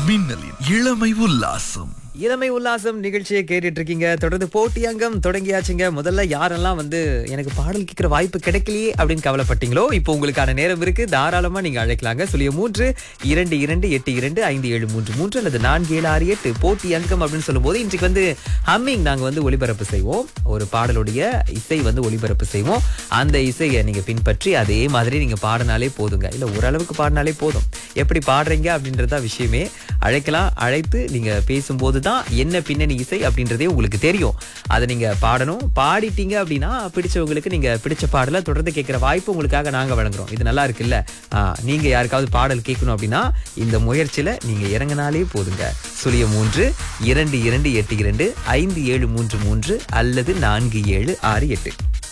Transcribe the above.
மின்னலின் இளமை உல்லாசம் இளமை உல்லாசம் நிகழ்ச்சியை கேட்டுட்டு இருக்கீங்க தொடர்ந்து போட்டி அங்கம் தொடங்கியாச்சுங்க முதல்ல யாரெல்லாம் வந்து எனக்கு பாடல் கேட்கிற வாய்ப்பு கிடைக்கலையே அப்படின்னு கவலைப்பட்டீங்களோ இப்போ உங்களுக்கான நேரம் இருக்கு தாராளமா நீங்க அழைக்கலாங்க சொல்லிய மூன்று இரண்டு இரண்டு எட்டு இரண்டு ஐந்து ஏழு மூன்று மூன்று அல்லது நான்கு ஏழு ஆறு எட்டு போட்டி அங்கம் அப்படின்னு சொல்லும்போது இன்றைக்கு வந்து ஹம்மிங் நாங்க வந்து ஒளிபரப்பு செய்வோம் ஒரு பாடலுடைய இசை வந்து ஒளிபரப்பு செய்வோம் அந்த இசையை நீங்க பின்பற்றி அதே மாதிரி நீங்க பாடினாலே போதுங்க இல்ல ஓரளவுக்கு பாடினாலே போதும் எப்படி பாடுறீங்க அப்படின்றதா விஷயமே அழைக்கலாம் அழைத்து நீங்க பேசும்போது தான் என்ன பின்னணி இசை அப்படின்றதே உங்களுக்கு தெரியும் அதை நீங்க பாடணும் பாடிட்டீங்க அப்படின்னா பிடிச்சவங்களுக்கு நீங்க பிடிச்ச பாடலை தொடர்ந்து கேட்கிற வாய்ப்பு உங்களுக்காக நாங்க வழங்குறோம் இது நல்லா இருக்குல்ல ஆ, நீங்க யாருக்காவது பாடல் கேட்கணும் அப்படின்னா இந்த முயற்சியில நீங்க இறங்கினாலே போதுங்க சுழிய மூன்று இரண்டு இரண்டு எட்டு இரண்டு ஐந்து ஏழு மூன்று மூன்று அல்லது நான்கு ஏழு ஆறு எட்டு